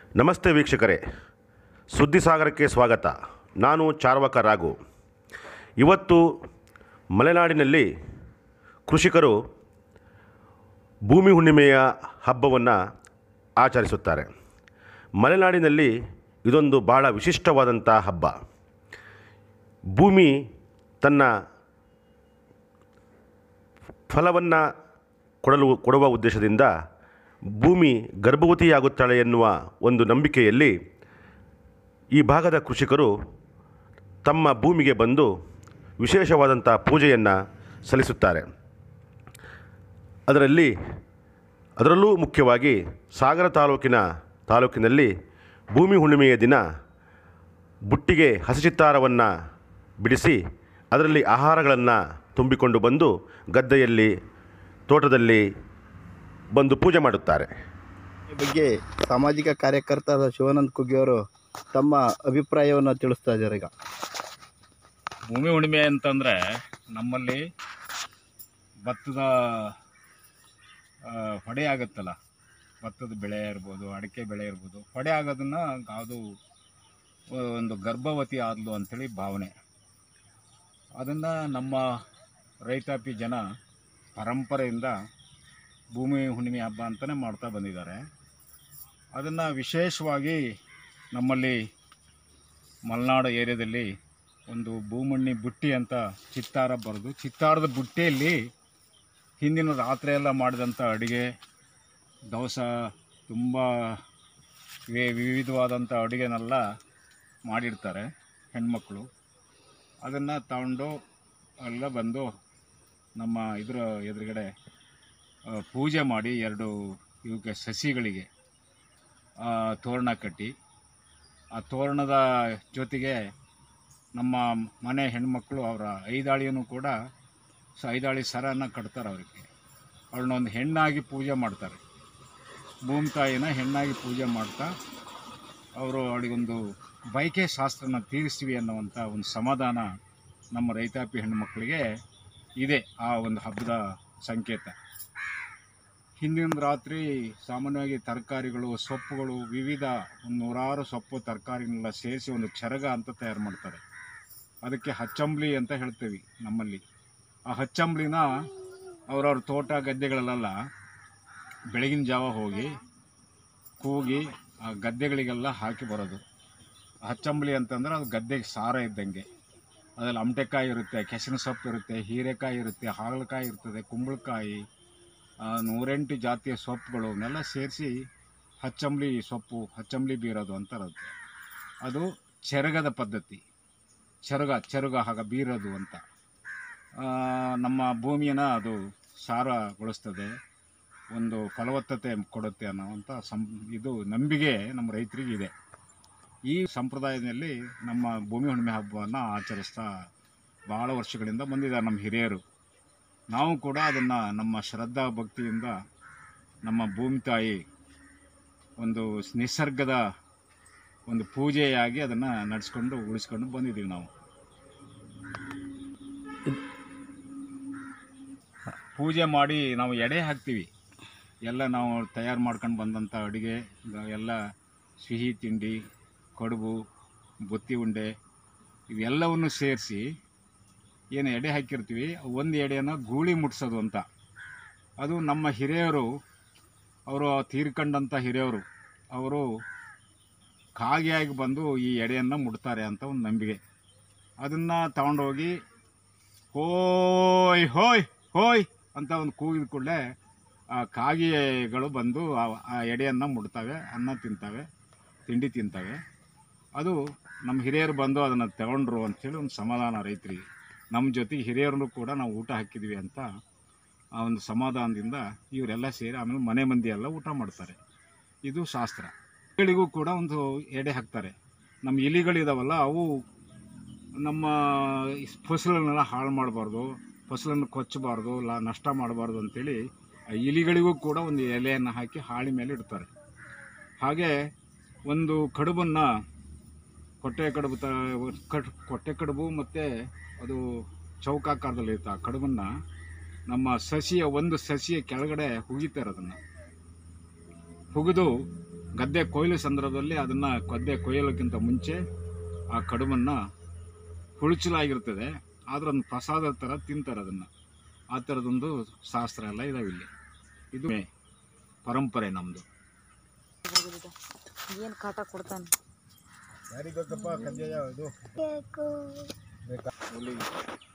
ನಮಸ್ತೆ ವೀಕ್ಷಕರೇ ಸುದ್ದಿಸಾಗರಕ್ಕೆ ಸ್ವಾಗತ ನಾನು ಚಾರ್ವಕ ರಾಘು ಇವತ್ತು ಮಲೆನಾಡಿನಲ್ಲಿ ಕೃಷಿಕರು ಭೂಮಿ ಹುಣ್ಣಿಮೆಯ ಹಬ್ಬವನ್ನು ಆಚರಿಸುತ್ತಾರೆ ಮಲೆನಾಡಿನಲ್ಲಿ ಇದೊಂದು ಭಾಳ ವಿಶಿಷ್ಟವಾದಂಥ ಹಬ್ಬ ಭೂಮಿ ತನ್ನ ಫಲವನ್ನು ಕೊಡಲು ಕೊಡುವ ಉದ್ದೇಶದಿಂದ ಭೂಮಿ ಗರ್ಭವತಿಯಾಗುತ್ತಾಳೆ ಎನ್ನುವ ಒಂದು ನಂಬಿಕೆಯಲ್ಲಿ ಈ ಭಾಗದ ಕೃಷಿಕರು ತಮ್ಮ ಭೂಮಿಗೆ ಬಂದು ವಿಶೇಷವಾದಂಥ ಪೂಜೆಯನ್ನು ಸಲ್ಲಿಸುತ್ತಾರೆ ಅದರಲ್ಲಿ ಅದರಲ್ಲೂ ಮುಖ್ಯವಾಗಿ ಸಾಗರ ತಾಲೂಕಿನ ತಾಲೂಕಿನಲ್ಲಿ ಭೂಮಿ ಹುಣ್ಣಿಮೆಯ ದಿನ ಬುಟ್ಟಿಗೆ ಹಸಿಚಿತ್ತಾರವನ್ನು ಬಿಡಿಸಿ ಅದರಲ್ಲಿ ಆಹಾರಗಳನ್ನು ತುಂಬಿಕೊಂಡು ಬಂದು ಗದ್ದೆಯಲ್ಲಿ ತೋಟದಲ್ಲಿ ಬಂದು ಪೂಜೆ ಮಾಡುತ್ತಾರೆ ಈ ಬಗ್ಗೆ ಸಾಮಾಜಿಕ ಕಾರ್ಯಕರ್ತರಾದ ಶಿವಾನಂದ್ ಕುಗ್ಗಿಯವರು ತಮ್ಮ ಅಭಿಪ್ರಾಯವನ್ನು ತಿಳಿಸ್ತಾ ಇದ್ದಾರೆ ಈಗ ಭೂಮಿ ಉಣಿಮೆ ಅಂತಂದರೆ ನಮ್ಮಲ್ಲಿ ಭತ್ತದ ಆ, ಹೊಡೆ ಆಗುತ್ತಲ್ಲ ಭತ್ತದ ಬೆಳೆ ಇರ್ಬೋದು ಅಡಿಕೆ ಬೆಳೆ ಇರ್ಬೋದು ಹೊಡೆ ಆಗೋದನ್ನು ಅದು ಒಂದು ಗರ್ಭವತಿ ಆದ್ಲು ಅಂಥೇಳಿ ಭಾವನೆ ಅದನ್ನು ನಮ್ಮ ರೈತಾಪಿ ಜನ ಪರಂಪರೆಯಿಂದ ಭೂಮಿ ಹುಣ್ಣಿಮೆ ಹಬ್ಬ ಅಂತಲೇ ಮಾಡ್ತಾ ಬಂದಿದ್ದಾರೆ ಅದನ್ನು ವಿಶೇಷವಾಗಿ ನಮ್ಮಲ್ಲಿ ಮಲೆನಾಡು ಏರಿಯಾದಲ್ಲಿ ಒಂದು ಭೂಮಣ್ಣಿ ಬುಟ್ಟಿ ಅಂತ ಚಿತ್ತಾರ ಬರೆದು ಚಿತ್ತಾರದ ಬುಟ್ಟಿಯಲ್ಲಿ ಹಿಂದಿನ ರಾತ್ರಿ ಎಲ್ಲ ಮಾಡಿದಂಥ ಅಡುಗೆ ದವಸ ತುಂಬ ವಿ- ವಿವಿಧವಾದಂಥ ಅಡುಗೆನೆಲ್ಲ ಮಾಡಿರ್ತಾರೆ ಹೆಣ್ಮಕ್ಳು ಅದನ್ನು ತಗೊಂಡು ಎಲ್ಲ ಬಂದು ನಮ್ಮ ಇದರ ಎದುರುಗಡೆ ಆ, ಪೂಜೆ ಮಾಡಿ ಎರಡು ಇವಕ್ಕೆ ಸಸಿಗಳಿಗೆ ಆ, ತೋರಣ ಕಟ್ಟಿ ಆ ತೋರಣದ ಜೊತೆಗೆ ನಮ್ಮ ಮನೆ ಹೆಣ್ಮಕ್ಳು ಅವರ ಐದಾಳಿಯನ್ನು ಕೂಡ ಸ ಐದಾಳಿ ಸರನ ಕಟ್ತಾರೆ ಅವರಿಗೆ ಅವ್ರನ್ನ ಒಂದು ಹೆಣ್ಣಾಗಿ ಪೂಜೆ ಮಾಡ್ತಾರೆ ಭೂಮಿ ತಾಯಿನ ಹೆಣ್ಣಾಗಿ ಪೂಜೆ ಮಾಡ್ತಾ ಅವರು ಅವಳಿಗೊಂದು ಬೈಕೆ ಶಾಸ್ತ್ರನ ತೀರಿಸ್ತೀವಿ ಅನ್ನುವಂಥ ಒಂದು ಸಮಾಧಾನ ನಮ್ಮ ರೈತಾಪಿ ಹೆಣ್ಮಕ್ಳಿಗೆ ಇದೆ ಆ ಒಂದು ಹಬ್ಬದ ಸಂಕೇತ ಹಿಂದಿನ ರಾತ್ರಿ ಸಾಮಾನ್ಯವಾಗಿ ತರಕಾರಿಗಳು ಸೊಪ್ಪುಗಳು ವಿವಿಧ ಒಂದು ನೂರಾರು ಸೊಪ್ಪು ತರಕಾರಿನೆಲ್ಲ ಸೇರಿಸಿ ಒಂದು ಚರಗ ಅಂತ ತಯಾರು ಮಾಡ್ತಾರೆ ಅದಕ್ಕೆ ಹಚ್ಚಂಬ್ಲಿ ಅಂತ ಹೇಳ್ತೀವಿ ನಮ್ಮಲ್ಲಿ ಆ ಹಚ್ಚಂಬ್ಲಿನ ಅವ್ರವ್ರ ತೋಟ ಗದ್ದೆಗಳಲ್ಲೆಲ್ಲ ಬೆಳಗಿನ ಜಾವ ಹೋಗಿ ಕೂಗಿ ಆ ಗದ್ದೆಗಳಿಗೆಲ್ಲ ಹಾಕಿ ಬರೋದು ಹಚ್ಚಂಬ್ಲಿ ಅಂತಂದ್ರೆ ಅದು ಗದ್ದೆಗೆ ಸಾರ ಇದ್ದಂಗೆ ಅದ್ರಲ್ಲಿ ಅಮಟೆಕಾಯಿ ಇರುತ್ತೆ ಕೆಸರಿನ ಸೊಪ್ಪು ಇರುತ್ತೆ ಹೀರೆಕಾಯಿ ಇರುತ್ತೆ ಹಾಗಲಕಾಯಿ ಇರ್ತದೆ ಕುಂಬಳಕಾಯಿ ಆ, ನೂರೆಂಟು ಜಾತಿಯ ಸೊಪ್ಪುಗಳು ಅವನ್ನೆಲ್ಲ ಸೇರಿಸಿ ಹಚ್ಚಂಬ್ಲಿ ಸೊಪ್ಪು ಹಚ್ಚಂಬ್ಲಿ ಬೀರೋದು ಅಂತ ಇರುತ್ತೆ ಅದು ಚೆರಗದ ಪದ್ಧತಿ ಚೆರಗ ಚೆರುಗ ಹಾಗ ಬೀರೋದು ಅಂತ ಆ, ನಮ್ಮ ಭೂಮಿಯನ್ನು ಅದು ಸಾರಗೊಳಿಸ್ತದೆ ಒಂದು ಫಲವತ್ತತೆ ಕೊಡುತ್ತೆ ಅನ್ನೋವಂಥ ಸಂ ಇದು ನಂಬಿಕೆ ನಮ್ಮ ರೈತರಿಗೆ ಇದೆ ಈ ಸಂಪ್ರದಾಯದಲ್ಲಿ ನಮ್ಮ ಭೂಮಿ ಹುಣ್ಣಿಮೆ ಹಬ್ಬವನ್ನು ಆಚರಿಸ್ತಾ ಭಾಳ ವರ್ಷಗಳಿಂದ ಬಂದಿದ್ದಾರೆ ನಮ್ಮ ಹಿರಿಯರು ನಾವು ಕೂಡ ಅದನ್ನು ನಮ್ಮ ಶ್ರದ್ಧಾ ಭಕ್ತಿಯಿಂದ ನಮ್ಮ ಭೂಮಿ ತಾಯಿ ಒಂದು ನಿಸರ್ಗದ ಒಂದು ಪೂಜೆಯಾಗಿ ಅದನ್ನು ನಡೆಸ್ಕೊಂಡು ಉಳಿಸ್ಕೊಂಡು ಬಂದಿದ್ದೀವಿ ನಾವು ಪೂಜೆ ಮಾಡಿ ನಾವು ಎಡೆ ಹಾಕ್ತೀವಿ ಎಲ್ಲ ನಾವು ತಯಾರು ಮಾಡ್ಕೊಂಡು ಬಂದಂಥ ಅಡುಗೆ ಎಲ್ಲ ಸಿಹಿ ತಿಂಡಿ ಕಡುಬು ಬುತ್ತಿ ಉಂಡೆ ಇವೆಲ್ಲವನ್ನು ಸೇರಿಸಿ ಏನು ಎಡೆ ಹಾಕಿರ್ತೀವಿ ಒಂದು ಎಡೆಯನ್ನು ಗೂಳಿ ಮುಟ್ಸೋದು ಅಂತ ಅದು ನಮ್ಮ ಹಿರಿಯರು ಅವರು ತೀರ್ಕೊಂಡಂಥ ಹಿರಿಯರು ಅವರು ಕಾಗೆಯಾಗಿ ಬಂದು ಈ ಎಡೆಯನ್ನು ಮುಡ್ತಾರೆ ಅಂತ ಒಂದು ನಂಬಿಕೆ ಅದನ್ನು ತಗೊಂಡೋಗಿ ಹೋಯ್ ಹೋಯ್ ಹೋಯ್ ಅಂತ ಒಂದು ಕೂಗಿದ ಕೂಡಲೇ ಆ ಕಾಗೆಗಳು ಬಂದು ಆ- ಆ ಎಡೆಯನ್ನು ಮುಡ್ತವೆ ಅನ್ನ ತಿಂತವೆ ತಿಂಡಿ ತಿಂತವೆ ಅದು ನಮ್ಮ ಹಿರಿಯರು ಬಂದು ಅದನ್ನು ತಗೊಂಡ್ರು ಅಂಥೇಳಿ ಒಂದು ಸಮಾಧಾನ ರೈತರಿಗೆ ನಮ್ಮ ಜೊತೆಗೆ ಹಿರಿಯರನ್ನು ಕೂಡ ನಾವು ಊಟ ಹಾಕಿದ್ವಿ ಅಂತ ಆ ಒಂದು ಸಮಾಧಾನದಿಂದ ಇವರೆಲ್ಲ ಸೇರಿ ಆಮೇಲೆ ಮನೆ ಮಂದಿ ಎಲ್ಲ ಊಟ ಮಾಡ್ತಾರೆ ಇದು ಶಾಸ್ತ್ರ ಇಲಿಗಳಿಗೂ ಕೂಡ ಒಂದು ಎಡೆ ಹಾಕ್ತಾರೆ ನಮ್ಮ ಇಲಿಗಳಿದಾವಲ್ಲ ಅವು ನಮ್ಮ ಈ ಫಸಲನ್ನೆಲ್ಲ ಹಾಳು ಮಾಡಬಾರ್ದು ಫಸಲನ್ನು ಕೊಚ್ಚಬಾರ್ದು ಲಾ ನಷ್ಟ ಮಾಡಬಾರ್ದು ಅಂತೇಳಿ ಆ ಇಲಿಗಳಿಗೂ ಕೂಡ ಒಂದು ಎಲೆಯನ್ನು ಹಾಕಿ ಹಾಳಿ ಮೇಲೆ ಇಡ್ತಾರೆ ಹಾಗೆ ಒಂದು ಕಡುಬನ್ನು ಕೊಟ್ಟೆ ಕಡುಬು ತ ಕಟ್ ಕೊಟ್ಟೆ ಕಡುಬು ಮತ್ತು ಅದು ಚೌಕಾಕಾರದಲ್ಲಿ ಇರುತ್ತೆ ಆ ಕಡುಬನ್ನು ನಮ್ಮ ಸಸಿಯ ಒಂದು ಸಸಿಯ ಕೆಳಗಡೆ ಹುಗಿತಾರೆ ಅದನ್ನು ಹುಗಿದು ಗದ್ದೆ ಕೊಯ್ಲು ಸಂದರ್ಭದಲ್ಲಿ ಅದನ್ನು ಗದ್ದೆ ಕೊಯ್ಯೋಕ್ಕಿಂತ ಮುಂಚೆ ಆ ಕಡುಬನ್ನು ಹುಳುಚಲಾಗಿರ್ತದೆ ಆದ್ರೆ ಒಂದು ಪ್ರಸಾದ ಥರ ತಿಂತಾರೆ ಅದನ್ನು ಆ ಥರದೊಂದು ಶಾಸ್ತ್ರ ಎಲ್ಲ ಇದಾವೆ ಇಲ್ಲಿ ಇದು ಪರಂಪರೆ ನಮ್ಮದು ಏನು ಕಾಟ ಕೊಡ್ತಾನೆ ಯಾರಿಗೆ ಗೊತ್ತಪ್ಪ ಕಜ್ಜಾಯ ಇದು ಹುಲಿ